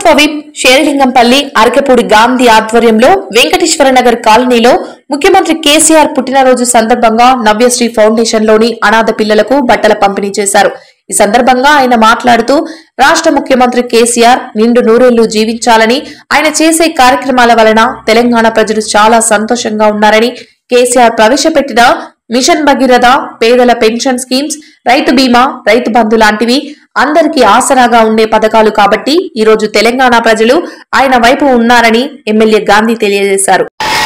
ప్రభుత్వ విప్ షేరిలింగంపల్లి అరకెపూడి గాంధీ ఆధ్వర్యంలో వెంకటేశ్వర నగర్ కాలనీలో ముఖ్యమంత్రి కేసీఆర్ పుట్టినరోజు సందర్భంగా నవ్యశ్రీ ఫౌండేషన్ లోని అనాథ పిల్లలకు బట్టల పంపిణీ చేశారు ఈ సందర్భంగా ఆయన మాట్లాడుతూ రాష్ట్ర ముఖ్యమంత్రి కేసీఆర్ నిండు నూరేళ్లు జీవించాలని ఆయన చేసే కార్యక్రమాల వలన తెలంగాణ ప్రజలు చాలా సంతోషంగా ఉన్నారని కేసీఆర్ ప్రవేశపెట్టిన మిషన్ భగీరథ పేదల పెన్షన్ స్కీమ్స్ రైతు బీమా రైతు బంధు లాంటివి అందరికీ ఆసరాగా ఉండే పథకాలు కాబట్టి ఈ రోజు తెలంగాణ ప్రజలు ఆయన వైపు ఉన్నారని ఎమ్మెల్యే గాంధీ తెలియజేశారు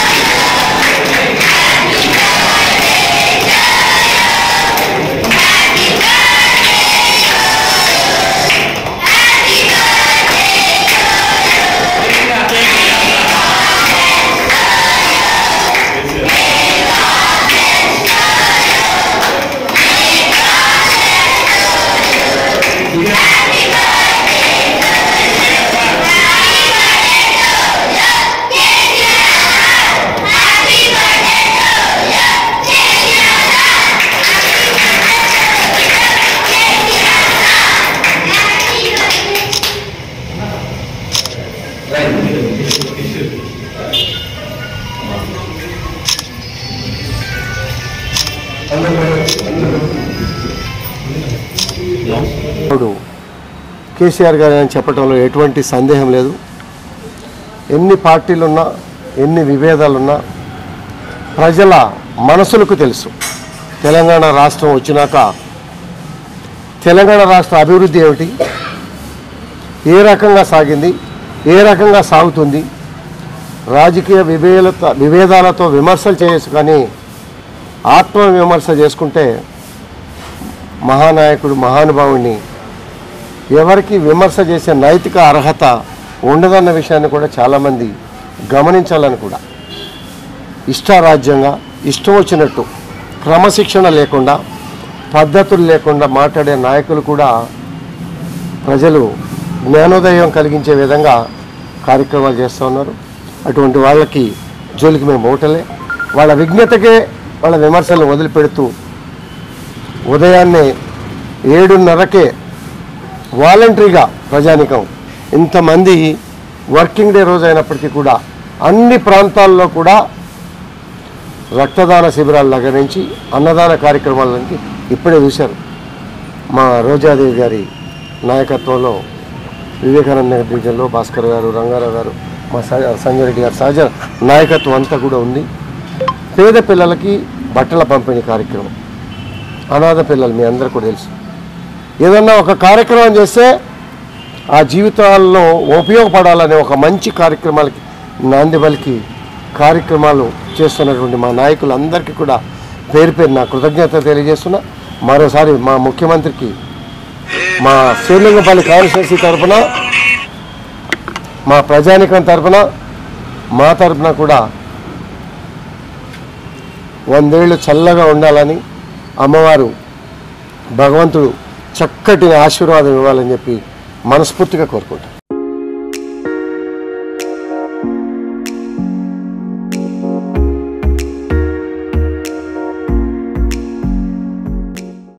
ఇప్పుడు కేసీఆర్ గారు అని చెప్పడంలో ఎటువంటి సందేహం లేదు ఎన్ని పార్టీలున్నా ఎన్ని విభేదాలున్నా ప్రజల మనసులకు తెలుసు తెలంగాణ రాష్ట్రం వచ్చినాక తెలంగాణ రాష్ట్ర అభివృద్ధి ఏమిటి ఏ రకంగా సాగింది ఏ రకంగా సాగుతుంది రాజకీయ విభేదత విభేదాలతో విమర్శలు చేయొచ్చు కానీ ఆత్మ విమర్శ చేసుకుంటే మహానాయకుడు మహానుభావుడిని ఎవరికి విమర్శ చేసే నైతిక అర్హత ఉండదన్న విషయాన్ని కూడా చాలామంది గమనించాలని కూడా ఇష్టారాజ్యంగా ఇష్టం వచ్చినట్టు క్రమశిక్షణ లేకుండా పద్ధతులు లేకుండా మాట్లాడే నాయకులు కూడా ప్రజలు జ్ఞానోదయం కలిగించే విధంగా కార్యక్రమాలు చేస్తూ ఉన్నారు అటువంటి వాళ్ళకి జోలికి మేము ఓటలే వాళ్ళ విజ్ఞతకే వాళ్ళ విమర్శలను వదిలిపెడుతూ ఉదయాన్నే ఏడున్నరకే వాలంటరీగా ప్రజానికం ఇంతమంది వర్కింగ్ డే రోజు అయినప్పటికీ కూడా అన్ని ప్రాంతాల్లో కూడా రక్తదాన శిబిరాల దగ్గర నుంచి అన్నదాన కార్యక్రమాల నుంచి ఇప్పుడే చూశారు మా రోజాదేవి గారి నాయకత్వంలో వివేకానంద డివిజన్లో భాస్కర్ గారు రంగారావు గారు మా స- సంజయ్ రెడ్డి గారు సహజ నాయకత్వం అంతా కూడా ఉంది పేద పిల్లలకి బట్టల పంపిణీ కార్యక్రమం అనాథ పిల్లలు మీ అందరికీ కూడా తెలుసు ఏదన్నా ఒక కార్యక్రమం చేస్తే ఆ జీవితాల్లో ఉపయోగపడాలనే ఒక మంచి కార్యక్రమాలకి నాంది పలికి కార్యక్రమాలు చేస్తున్నటువంటి మా నాయకులందరికీ కూడా పేరు పేరు నా కృతజ్ఞత తెలియజేస్తున్నా మరోసారి మా ముఖ్యమంత్రికి మా శ్రీలింగపల్లి కాన్స్టిట్యున్సీ తరఫున మా ప్రజానికం తరఫున మా తరఫున కూడా వందేళ్ళు చల్లగా ఉండాలని అమ్మవారు భగవంతుడు చక్కటి ఆశీర్వాదం ఇవ్వాలని చెప్పి మనస్ఫూర్తిగా కోరుకుంటాను